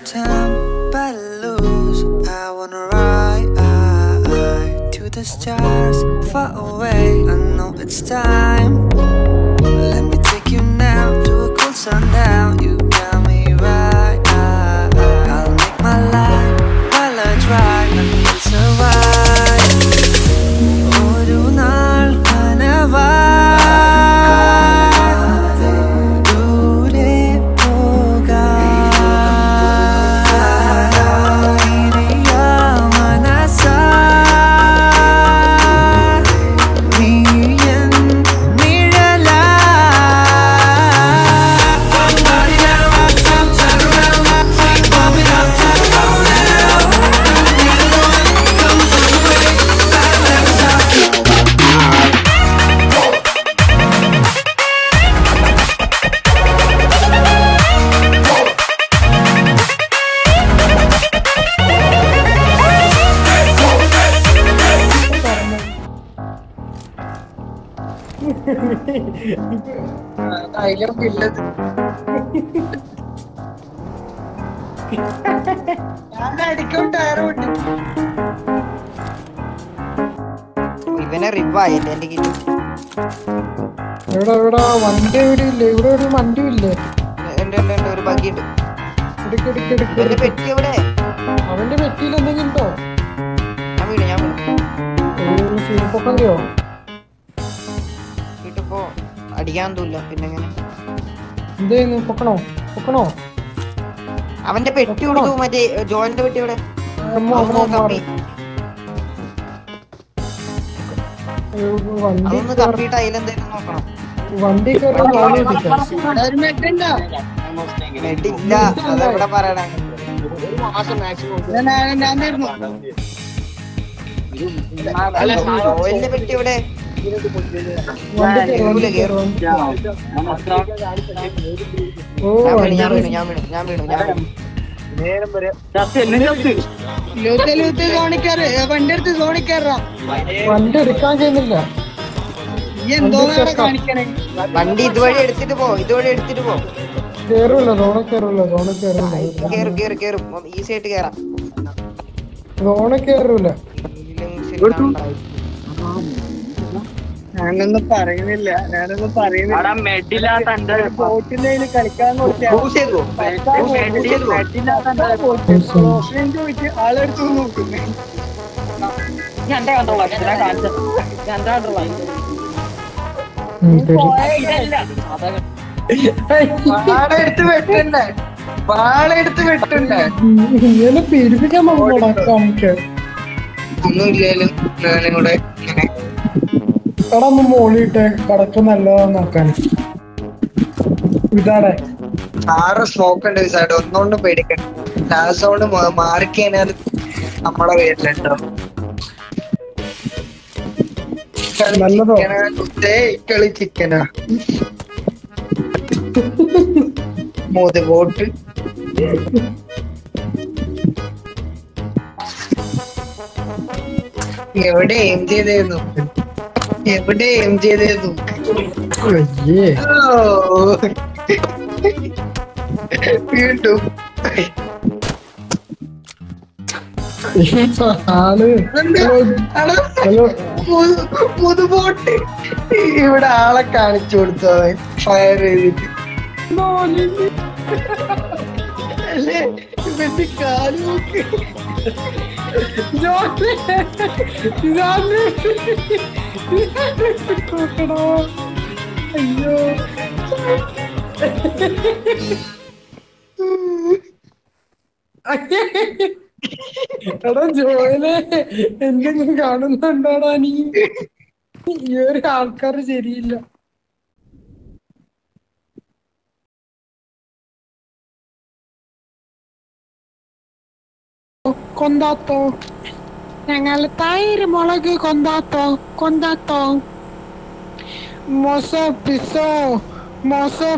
time, but lose. I wanna ride to the stars, far away. I know it's time. Let me take you now to a cool sundown. You got me right. I'll make my life while I drive and we'll survive. ഒരു നാൾ കനവായി ദൂരെ പോകാം. ഇനിയാ മനസ്സായി നീ N അതിലും ഇല്ലത് ഞാൻ അടിക്കും tyre പൊട്ടി ഇവനെ റിവായില്ല എന്റെ കിട്ടി ഇവിടെ ഇവിടെ വണ്ടി ഇവിടെ ഇല്ലേ ഇവിടെ ഒരു വണ്ടി ഇല്ലേ ഉണ്ട് ഉണ്ട് ഉണ്ട് ഒരു ബഗ്ഗിണ്ട് എടുക്ക് എടുക്ക് എടുക്ക് ഇവന്റെ എടുക്ക്. പെട്ടി എവിടെ അവന്റെ പെട്ടിയിൽ എന്തെങ്കിലും ഉണ്ടോ ഞാൻ വീട് ഞാൻ വീട് ഒരു സീപ്പൊക്കെയോ വീട്ടിപ്പോ അടിക്കാൻ തോന്നില്ല പിന്നെ എങ്ങനെ എന്ത് ചെയ്യുന്നു പൊക്കണോ പൊക്കണോ അവന്റെ പെട്ടി കൊടുത്തു മറ്റേ ജോയിന്റെ പെട്ടി എവിടെ അമ്മ, അമ്മ, അമ്മ, കപ്പി അയ്യോ, വണ്ടി അതൊന്ന് കപ്പിയിട്ട് അതിലെന്തെങ്കിലും നോക്കണം വണ്ടി കയറി വാങ്ങി വെച്ചിട്ടാ അവിടെ ഒരു മെഡ് ഉണ്ടോ ഇല്ല അതെവിടെ പറയണേ ഞാൻ ഞാൻ തരുന്നു ജോയിന്റെ പെട്ടി എവിടെ വണ്ടി കയറി വണ്ടി കേറൂല, കയറി ഓ ഞാൻ വീണു വണ്ടി ഞാൻ വീണു ഞാൻ വീണു ഞാൻ വീണു ഞാൻ വീണു ലൂത്ത് ലൂത്ത് സോണിക്കാറ് വണ്ടി എടുത്ത് സോണിക്കാറാ വണ്ടി എടുക്കാൻ ചെയ്യുന്നില്ല ഈ എന്തോന്നാണ് കാണിക്കണേ വണ്ടി ഇതുവഴി എടുത്തിട്ട് പോ ഇതുവഴി എടുത്തിട്ട് പോ കേറൂല സോണ കേറൂല സോണ കേറൂല കേറും കേറും കേറും ഈസി ആയിട്ട് കേറാം സോണ കേറൂല ഞാനൊന്നും പറയുന്നില്ല ഞാനൊന്നും പറയുന്നില്ല ബോട്ടിന്റെ കയ്യിൽ കളിക്കാൻ Cruise ചെയ്തോ? Cruise ചെയ്തോ? ചോദിച്ച് ആളെടുത്ത് നോക്കുന്നു ഉം, ശരി. വാളെടുത്ത് വെട്ടണ്ടേ വാളെടുത്ത് വെട്ടണ്ടേ ഇങ്ങനെ പിരിപ്പിക്കാൻ നോക്കണോടാ കാണിക്കാൻ ഒന്നുമില്ലാലും ഞാനിവിടെ ഇങ്ങനെ എടാ ഒന്ന് മോളിട്ടെ കടക്ക് നല്ലതാന്ന് നോക്കാൻ ഇതാടെ ആറ് സ്മോക്ക് ഉണ്ട് സൈഡ് ഒന്നുകൊണ്ടും പേടിക്കണ്ട ലാസ്റ്റ് കൊണ്ട് മാറിക്കഴിഞ്ഞാൽ നമ്മളെ പേരിലുണ്ടോ നല്ലതോ? കളി ചിക്കനാ മൂന്ന് ബോട്ട് എവിടെ എം ചെയ്തായിരുന്നു എവിടെ എം ചെയ്തായിരുന്നു അയ്യേ ഓ. വീണ്ടും ആള് ആള് ഹലോ പുതു- പുതുബോട്ട് ഇവിടെ ആളെ കാണിച്ചു കൊടുത്തു അവൻ ഫയർ ചെയ്തിട്ട് അല്ലേ ഇവന്റെ കാല് നോക്ക് നോക്കണോ അയ്യോ എടാ ജോയിലെ എന്തെങ്കിലും കാണുന്നുണ്ടോടാ നീ ഈ ഒരു ആൾക്കാർ ശരിയില്ല കൊന്താത്തോ ഞങ്ങൾ തൈര് മുളക് കൊന്താത്തോ കൊന്താത്തോ മൊസോ പിസോ മൊസോ